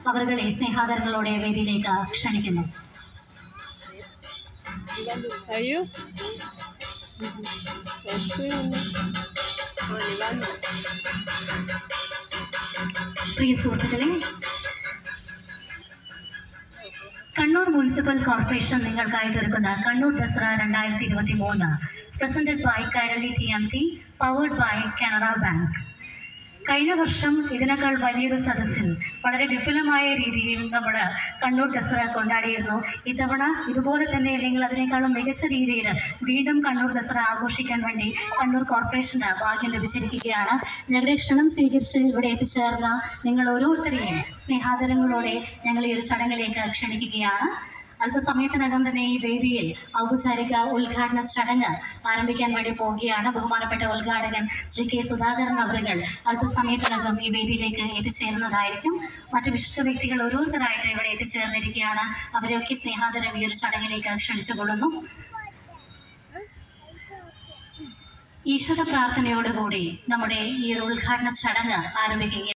അവരുടെ സ്നേഹാദരങ്ങളോടെ വേദിയിലേക്ക് ക്ഷണിക്കുന്നു അയ്യോ എസ് പ്രിയ സുഹൃത്തുക്കളെ കണ്ണൂർ മുനിസിപ്പൽ കോർപ്പറേഷൻ നിങ്ങൾക്കായിട്ട് ഒരുക്കുന്ന കണ്ണൂർ ദസറ രണ്ടായിരത്തി ഇരുപത്തി മൂന്ന് presented by Kairali T M T powered by Canara Bank കഴിഞ്ഞ വർഷം ഇതിനേക്കാൾ വലിയൊരു സദസ്സിൽ വളരെ വിപുലമായ രീതിയിൽ നമ്മൾ കണ്ണൂർ ദസറ കൊണ്ടാടിയിരുന്നു ഇത്തവണ ഇതുപോലെ തന്നെ അല്ലെങ്കിൽ അതിനേക്കാളും മികച്ച രീതിയിൽ വീണ്ടും കണ്ണൂർ ദസറ ആഘോഷിക്കാൻ വേണ്ടി കണ്ണൂർ കോർപ്പറേഷന് ഭാഗ്യം ലഭിച്ചിരിക്കുകയാണ് ഞങ്ങളുടെ ക്ഷണം സ്വീകരിച്ച് ഇവിടെ എത്തിച്ചേർന്ന നിങ്ങൾ ഓരോരുത്തരെയും സ്നേഹാദരങ്ങളോടെ ഞങ്ങൾ ഈ ഒരു ചടങ്ങിലേക്ക് ക്ഷണിക്കുകയാണ് അല്പസമയത്തിനകം തന്നെ ഈ വേദിയിൽ ഔപചാരിക ഉദ്ഘാടന ചടങ്ങ് ആരംഭിക്കാൻ വേണ്ടി പോവുകയാണ് ബഹുമാനപ്പെട്ട ഉദ്ഘാടകൻ ശ്രീ കെ സുധാകരൻ അവറുകൾ അല്പസമയത്തിനകം ഈ വേദിയിലേക്ക് എത്തിച്ചേരുന്നതായിരിക്കും മറ്റ് വിശിഷ്ട വ്യക്തികൾ ഓരോരുത്തരായിട്ട് ഇവിടെ എത്തിച്ചേർന്നിരിക്കുകയാണ് അവരെയൊക്കെ സ്നേഹാദരം ഈ ഒരു ചടങ്ങിലേക്ക് ക്ഷണിച്ചുകൊള്ളുന്നു ഈശ്വര പ്രാർത്ഥനയോടുകൂടി നമ്മുടെ ഈ ഒരു ഉദ്ഘാടന ചടങ്ങ് ആരംഭിക്കുകയാണ്